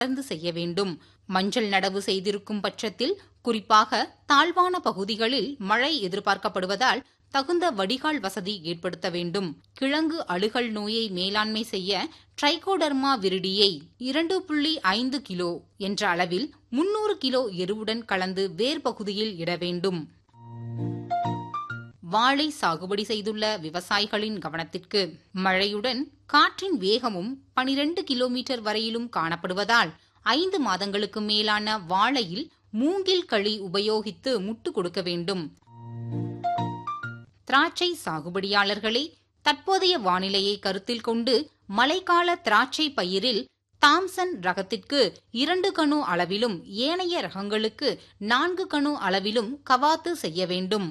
தொடர்ந்து செய்ய வேண்டும் மஞ்சள் நடவு செய்திருக்கும் பட்சத்தில் குறிப்பாக தாழ்வான பகுதிகளில் மழை எதிர்பார்க்கப்படுவதால் தகுந்த வடிகால் வசதி ஏற்படுத்த வேண்டும் கிழங்கு அழுகல் நோயை மேலாண்மை செய்ய ட்ரைகோடர்மா விரிடியை இரண்டு புள்ளி ஐந்து கிலோ என்ற அளவில் முன்னூறு கிலோ எருவுடன் கலந்து வேர் பகுதியில் இட வேண்டும் வாழை சாகுபடி செய்துள்ள விவசாயிகளின் கவனத்திற்கு மழையுடன் காற்றின் வேகமும் பனிரெண்டு கிலோமீட்டர் வரையிலும் காணப்படுவதால் ஐந்து மாதங்களுக்கு மேலான வாழையில் மூங்கில் களி உபயோகித்து முட்டு கொடுக்க வேண்டும் திராட்சை சாகுபடியாளர்களே தற்போதைய வானிலையை கருத்தில் கொண்டு மழைக்கால திராட்சை பயிரில் தாம்சன் ரகத்திற்கு இரண்டு கணு அளவிலும் ஏனைய ரகங்களுக்கு நான்கு கணு அளவிலும் கவாத்து செய்ய வேண்டும்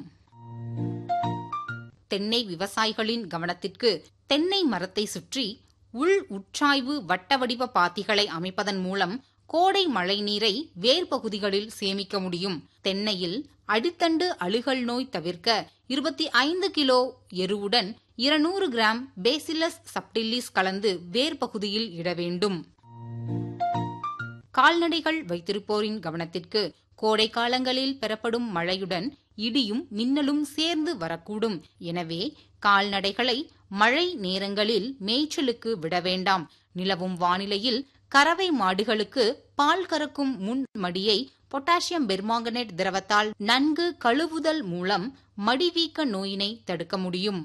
தென்னை விவசாயிகளின் கவனத்திற்கு தென்னை மரத்தை சுற்றி உள் உட்சாய்வு வட்ட வடிவ பாத்திகளை அமைப்பதன் மூலம் கோடை மழை நீரை வேர் பகுதிகளில் சேமிக்க முடியும் தென்னையில் அடித்தண்டு அழுகல் நோய் தவிர்க்க இருபத்தி ஐந்து கிலோ எருவுடன் இருநூறு கிராம் பேசிலஸ் சப்டில்லிஸ் கலந்து வேர் பகுதியில் இட வேண்டும் கால்நடைகள் வைத்திருப்போரின் கவனத்திற்கு கோடை காலங்களில் பெறப்படும் மழையுடன் இடியும் மின்னலும் சேர்ந்து வரக்கூடும் எனவே கால்நடைகளை மழை நேரங்களில் மேய்ச்சலுக்கு விட வேண்டாம் நிலவும் வானிலையில் கறவை மாடுகளுக்கு பால் கறக்கும் முன் மடியை பொட்டாசியம் பெர்மாங்கனேட் திரவத்தால் நன்கு கழுவுதல் மூலம் மடிவீக்க நோயினை தடுக்க முடியும்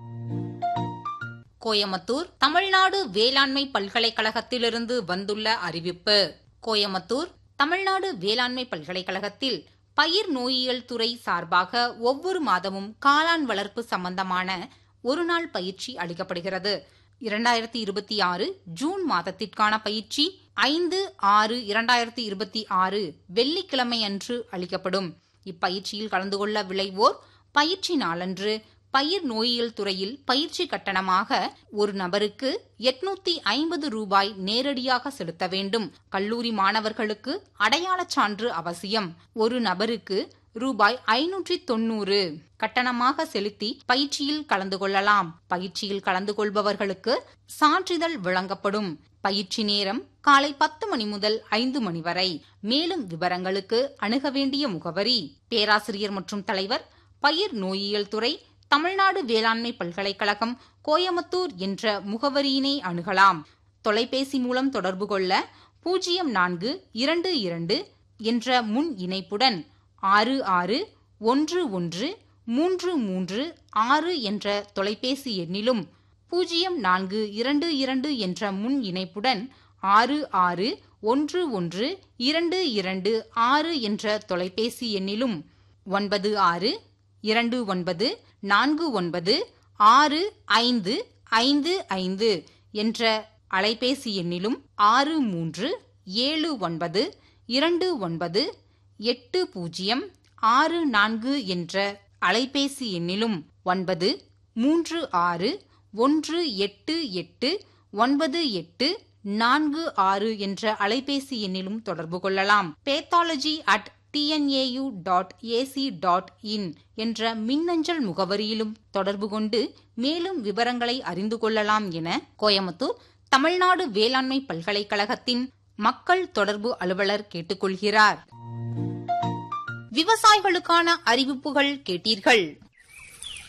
கோயமுத்தூர் தமிழ்நாடு வேளாண்மை பல்கலைக்கழகத்திலிருந்து வந்துள்ள அறிவிப்பு கோயமுத்தூர் தமிழ்நாடு வேளாண்மை பல்கலைக்கழகத்தில் பயிர் நோயியல் துறை சார்பாக ஒவ்வொரு மாதமும் காளான் வளர்ப்பு சம்பந்தமான ஒருநாள் பயிற்சி அளிக்கப்படுகிறது இரண்டாயிரத்தி இருபத்தி ஆறு ஜூன் மாதத்திற்கான பயிற்சி ஐந்து ஆறு இரண்டாயிரத்தி இருபத்தி ஆறு வெள்ளிக்கிழமை அன்று அளிக்கப்படும் இப்பயிற்சியில் கலந்து கொள்ள விளைவோர் பயிற்சி நாளன்று பயிர் நோயியல் துறையில் பயிற்சி கட்டணமாக ஒரு நபருக்கு எட்நூத்தி ஐம்பது ரூபாய் நேரடியாக செலுத்த வேண்டும் கல்லூரி மாணவர்களுக்கு அடையாளச் சான்று அவசியம் ஒரு நபருக்கு ரூபாய் ஐநூற்றி தொன்னூறு கட்டணமாக செலுத்தி பயிற்சியில் கலந்து கொள்ளலாம் பயிற்சியில் கலந்து கொள்பவர்களுக்கு சான்றிதழ் வழங்கப்படும் பயிற்சி நேரம் காலை பத்து மணி முதல் ஐந்து மணி வரை மேலும் விவரங்களுக்கு அணுக வேண்டிய முகவரி பேராசிரியர் மற்றும் தலைவர் பயிர் நோயியல் துறை தமிழ்நாடு வேளாண்மை பல்கலைக்கழகம் கோயமுத்தூர் என்ற முகவரியினை அணுகலாம் தொலைபேசி மூலம் தொடர்பு கொள்ள பூஜ்ஜியம் நான்கு இரண்டு இரண்டு என்ற முன் இணைப்புடன் ஆறு ஆறு ஒன்று ஒன்று மூன்று மூன்று ஆறு என்ற தொலைபேசி எண்ணிலும் பூஜ்ஜியம் நான்கு இரண்டு இரண்டு என்ற முன் இணைப்புடன் ஆறு ஆறு ஒன்று ஒன்று இரண்டு இரண்டு ஆறு என்ற தொலைபேசி எண்ணிலும் ஒன்பது ஆறு இரண்டு ஒன்பது நான்கு ஒன்பது ஆறு ஐந்து ஐந்து ஐந்து என்ற அலைபேசி எண்ணிலும் ஆறு மூன்று ஏழு ஒன்பது இரண்டு ஒன்பது எட்டு பூஜ்ஜியம் ஆறு நான்கு என்ற அலைபேசி எண்ணிலும் ஒன்பது மூன்று ஆறு ஒன்று எட்டு எட்டு ஒன்பது எட்டு நான்கு ஆறு என்ற அலைபேசி எண்ணிலும் தொடர்பு கொள்ளலாம் pathology at TNAU dot AC dot in என்ற மின்னஞ்சல் முகவரியிலும் தொடர்பு கொண்டு மேலும் விவரங்களை அறிந்து கொள்ளலாம் என கோயமுத்தூர் தமிழ்நாடு வேளாண்மை பல்கலைக்கழகத்தின் மக்கள் தொடர்பு அலுவலர் கேட்டுக்கொள்கிறார் விவசாயிகளுக்கான அறிவிப்புகள் கேட்டீர்கள்